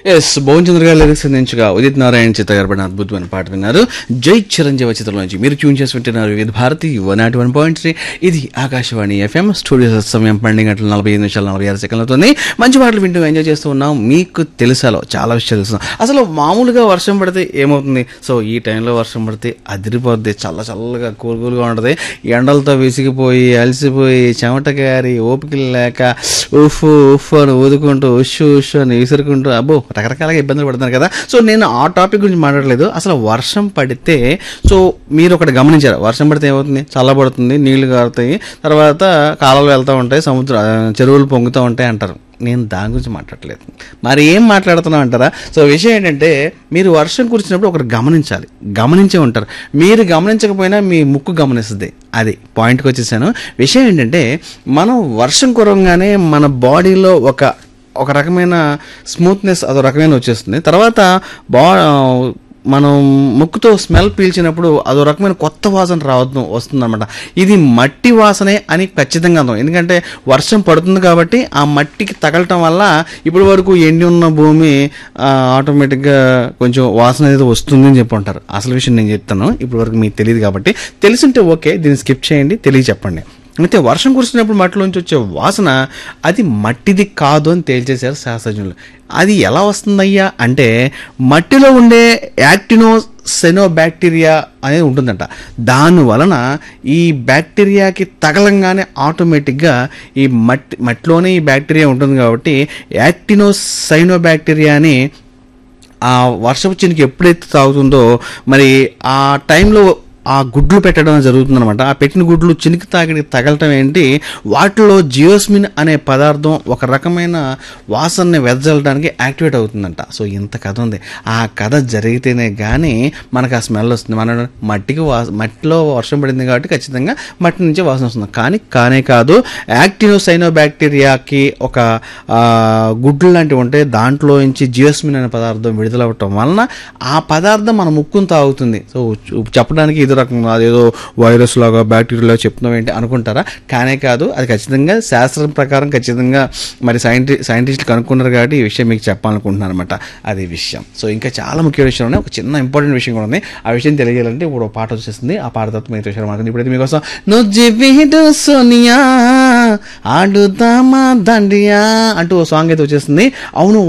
yes Bhuvanachandra గారు lyrics అందించగా ఉదిత్ నారాయణ చిత్ర గారు పడిన అద్భుతమైన పాట విన్నారు జై చిరంజీవి చిత్రం నుంచి మీరు ట్యూన్ చేసి వింటున్నారు Vividh Bharati one not one point three ఇది ఆకాశవాణి ఎఫ్ఎం స్టూడియో సమయం పన్నెండు గంటల నలభై ఐదు నిమిషాల నలభై ఆరు సెకండ్లు అవుతుంది మంచి పాటలు వింటూ ఎంజాయ్ చేస్తూ ఉన్నాం మీకు తెలుసాలో చాలా విషయాలు తెలుస్తున్నాం అసలు మామూలుగా వర్షం పడితే ఏమవుతుంది సో ఈ టైంలో వర్షం పడితే అదిరిపోద్ది చల్ల చల్లగా కూల్ కూల్గా ఉంటుంది ఎండలతో విసిగిపోయి అలసిపోయి చెమట గారి ఓపిక లేక ఉఫ్ ఉఫ్ అని ఊదుకుంటూ ఉష్ ఉష్ అని విసురుకుంటూ అబ్బో రకరకాలుగా ఇబ్బందులు పడుతున్నారు కదా సో నేను ఆ టాపిక్ గురించి మాట్లాడలేదు అసలు వర్షం పడితే సో మీరు ఒకటి గమనించారు వర్షం పడితే ఏమవుతుంది చల్లబడుతుంది నీళ్లు కారుతాయి తర్వాత కాలువలు వెళ్తూ ఉంటాయి సముద్ర ఆ, చెరువులు పొంగుతూ ఉంటాయి అంటారు నేను దాని గురించి మాట్లాడలేదు మరి ఏం మాట్లాడుతున్నాం అంటారా సో విషయం ఏంటంటే మీరు వర్షం కురిసినప్పుడు ఒకటి గమనించాలి గమనించే ఉంటారు మీరు గమనించకపోయినా మీ ముక్కు గమనిస్తుంది అది పాయింట్కి వచ్చేసాను విషయం ఏంటంటే మనం వర్షం కురవగానే మన బాడీలో ఒక ఒక రకమైన స్మూత్నెస్ అదో రకమైన వచ్చేస్తుంది తర్వాత బా మనం ముక్కుతో స్మెల్ పీల్చినప్పుడు అదో రకమైన కొత్త వాసన రావద్దు వస్తుందన్నమాట ఇది మట్టి వాసనే అని ఖచ్చితంగా అర్థం ఎందుకంటే వర్షం పడుతుంది కాబట్టి ఆ మట్టికి తగలటం వల్ల ఇప్పటి వరకు ఎండి ఉన్న భూమి ఆ, ఆటోమేటిక్గా కొంచెం వాసన అనేది వస్తుంది అని చెప్పి ఉంటారు అసలు విషయం నేను చెప్తాను ఇప్పటి వరకు మీకు తెలియదు కాబట్టి తెలిసింటే ఓకే దీన్ని స్కిప్ చేయండి తెలియ చెప్పండి అయితే వర్షం కురిసినప్పుడు మట్టిలోంచి వచ్చే వాసన అది మట్టిది కాదు అని తేల్చేశారు శాస్త్రజ్ఞులు అది ఎలా వస్తుందయ్యా అంటే మట్టిలో ఉండే యాక్టినో సెనో బ్యాక్టీరియా అనేది ఉంటుందంట దాని వలన ఈ బ్యాక్టీరియాకి తగలంగానే ఆటోమేటిక్గా ఈ మట్టి మట్టిలోనే ఈ బ్యాక్టీరియా ఉంటుంది కాబట్టి యాక్టినో సైనో బ్యాక్టీరియాని ఆ వర్షపు చినికి ఎప్పుడైతే తాగుతుందో మరి ఆ టైంలో ఆ గుడ్లు పెట్టడం జరుగుతుందన్నమాట ఆ పెట్టిన గుడ్లు చినికి తాగిడి తగలటం ఏంటి వాటిలో జియోస్మిన్ అనే పదార్థం ఒక రకమైన వాసనని వెదజల్లడానికి యాక్టివేట్ అవుతుందంట సో ఇంత కథ ఉంది ఆ కథ జరిగితేనే కానీ మనకు ఆ స్మెల్ వస్తుంది మన మట్టికి వా మట్టిలో వర్షం పడింది కాబట్టి ఖచ్చితంగా మట్టి నుంచి వాసన వస్తుంది కానీ కానే కాదు యాక్టినోసైనో బ్యాక్టీరియాకి ఒక ఆ, గుడ్లు లాంటివి ఉంటాయి దాంట్లో నుంచి జియోస్మిన్ అనే పదార్థం విడుదలవ్వటం వలన ఆ పదార్థం మన ముక్కును తాగుతుంది సో చు- చెప్పడానికి ఇది రకం అదేదో వైరస్ లాగా బ్యాక్టీరియా చెప్తున్నాం ఏంటి అనుకుంటారా కానే కాదు అది ఖచ్చితంగా శాస్త్రం ప్రకారం ఖచ్చితంగా మరి సైంటి సైంటిస్టులు కనుక్కున్నారు కాబట్టి ఈ విషయం మీకు చెప్పాలనుకుంటున్నాను అనమాట అది విషయం సో ఇంకా చాలా ముఖ్యమైన విషయం ఉన్నాయి ఒక చిన్న ఇంపార్టెంట్ విషయం కూడా ఉంది ఆ విషయం తెలియాలంటే ఇప్పుడు ఒక పాట వచ్చేస్తుంది ఆ పాట తర్వాత మిగతా విషయాలు మాట్లాడుతుంది ఇప్పుడైతే మీకోసం నువ్వు జీవిడు సోనియా ఆడుదామా దండియా అంటూ ఓ సాంగ్ అయితే వచ్చేస్తుంది అవును